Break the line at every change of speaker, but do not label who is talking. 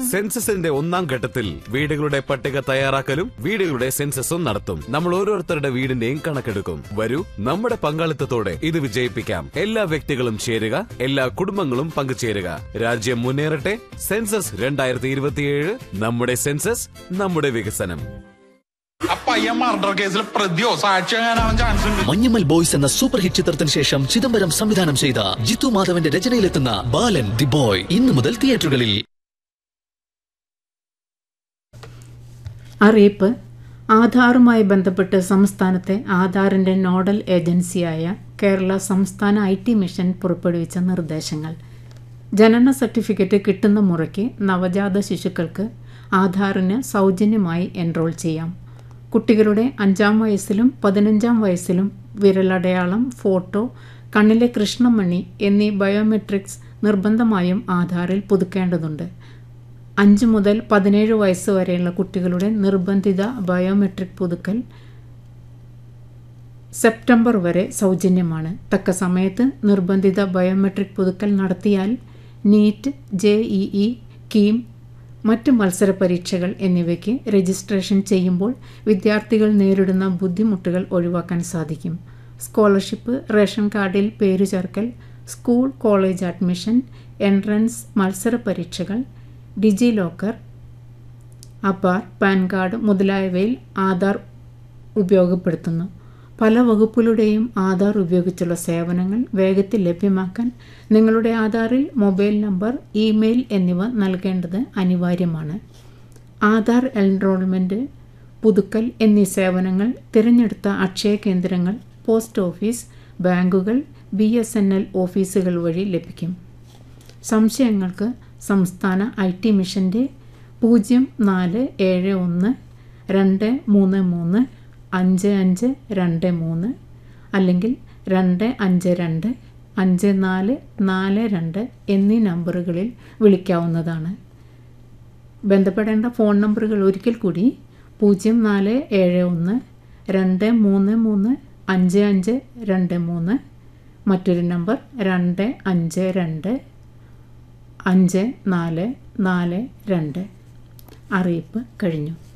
സെൻസസിന്റെ ഒന്നാം ഘട്ടത്തിൽ വീടുകളുടെ പട്ടിക തയ്യാറാക്കലും വീടുകളുടെ സെൻസസും നടത്തും നമ്മൾ ഓരോരുത്തരുടെ വീടിന്റെയും കണക്കെടുക്കും വരൂ നമ്മുടെ പങ്കാളിത്തത്തോടെ ഇത് വിജയിപ്പിക്കാം എല്ലാ വ്യക്തികളും ചേരുക എല്ലാ കുടുംബങ്ങളും പങ്കുചേരുക രാജ്യം മുന്നേറട്ടെ സെൻസസ് രണ്ടായിരത്തി ഇരുപത്തിയേഴ് നമ്മുടെ സെൻസസ് നമ്മുടെ വികസനം
ആ പയ്യൻ മർഡർ കേസിൽ പ്രതിയോ സാക്ഷിയാകാനാവാൻ ചാൻസ് ഉണ്ട്
മഞ്ഞമ്മൽ ബോയ്സ് എന്ന സൂപ്പർ ഹിറ്റ് ചിത്രത്തിന് ശേഷം ചിദംബരം സംവിധാനം ചെയ്ത ജിത്തു മാധവന്റെ രചനയിലെത്തുന്ന ബാലൻ ദി ബോയ് ഇന്നു മുതൽ തിയേറ്ററുകളിൽ
അറിയിപ്പ് ആധാറുമായി ബന്ധപ്പെട്ട് സംസ്ഥാനത്തെ ആധാറിന്റെ നോഡൽ ഏജൻസിയായ കേരള സംസ്ഥാന ഐ ടി മിഷൻ പുറപ്പെടുവിച്ച നിർദ്ദേശങ്ങൾ ജനന സർട്ടിഫിക്കറ്റ് കിട്ടുന്ന മുറയ്ക്ക് നവജാത ശിശുക്കൾക്ക് ആധാറിന് സൗജന്യമായി എൻറോൾ ചെയ്യാം കുട്ടികളുടെ അഞ്ചാം വയസ്സിലും പതിനഞ്ചാം വയസ്സിലും വിരലടയാളം ഫോട്ടോ കണ്ണിലെ കൃഷ്ണമണി എന്നീ ബയോമെട്രിക്സ് നിർബന്ധമായും ആധാറിൽ പുതുക്കേണ്ടതുണ്ട് അഞ്ച് മുതൽ പതിനേഴ് വയസ്സ് വരെയുള്ള കുട്ടികളുടെ നിർബന്ധിത ബയോമെട്രിക് പുതുക്കൽ സെപ്റ്റംബർ വരെ സൗജന്യമാണ് തക്ക സമയത്ത് നിർബന്ധിത ബയോമെട്രിക് പുതുക്കൽ നടത്തിയാൽ NEET J E E KEAM മറ്റ് മത്സര പരീക്ഷകൾ എന്നിവയ്ക്ക് രജിസ്ട്രേഷൻ ചെയ്യുമ്പോൾ വിദ്യാർത്ഥികൾ നേരിടുന്ന ബുദ്ധിമുട്ടുകൾ ഒഴിവാക്കാൻ സാധിക്കും സ്കോളർഷിപ്പ് റേഷൻ കാർഡിൽ പേരു ചേർക്കൽ സ്കൂൾ കോളേജ് അഡ്മിഷൻ എൻട്രൻസ് മത്സര പരീക്ഷകൾ DigiLocker APAAR PAN card മുതലായവയിൽ ആധാർ ഉപയോഗപ്പെടുത്തുന്നു പല വകുപ്പുകളുടെയും ആധാർ ഉപയോഗിച്ചുള്ള സേവനങ്ങൾ വേഗത്തിൽ ലഭ്യമാക്കാൻ നിങ്ങളുടെ ആധാറിൽ മൊബൈൽ നമ്പർ ഇമെയിൽ എന്നിവ നൽകേണ്ടത് അനിവാര്യമാണ് ആധാർ എൻറോൾമെൻറ്റ് പുതുക്കൽ എന്നീ സേവനങ്ങൾ തിരഞ്ഞെടുത്ത അക്ഷയ കേന്ദ്രങ്ങൾ പോസ്റ്റ് ഓഫീസ് ബാങ്കുകൾ ബി എസ് എൻ എൽ ഓഫീസുകൾ വഴി ലഭിക്കും സംശയങ്ങൾക്ക് സംസ്ഥാന ഐ ടി മിഷൻ്റെ പൂജ്യം നാല് ഏഴ് ഒന്ന് രണ്ട് മൂന്ന് മൂന്ന് അഞ്ച് അഞ്ച് രണ്ട് മൂന്ന് അല്ലെങ്കിൽ രണ്ട് അഞ്ച് രണ്ട് അഞ്ച് നാല് നാല് രണ്ട് എന്നീ നമ്പറുകളിൽ വിളിക്കാവുന്നതാണ് ബന്ധപ്പെടേണ്ട ഫോൺ നമ്പറുകൾ ഒരിക്കൽ കൂടി പൂജ്യം നാല് ഏഴ് ഒന്ന് രണ്ട് മൂന്ന് മൂന്ന് അഞ്ച് അഞ്ച് രണ്ട് മൂന്ന് മറ്റൊരു നമ്പർ രണ്ട് അഞ്ച് രണ്ട് അഞ്ച് നാല് നാല് രണ്ട് അറിയിപ്പ് കഴിഞ്ഞു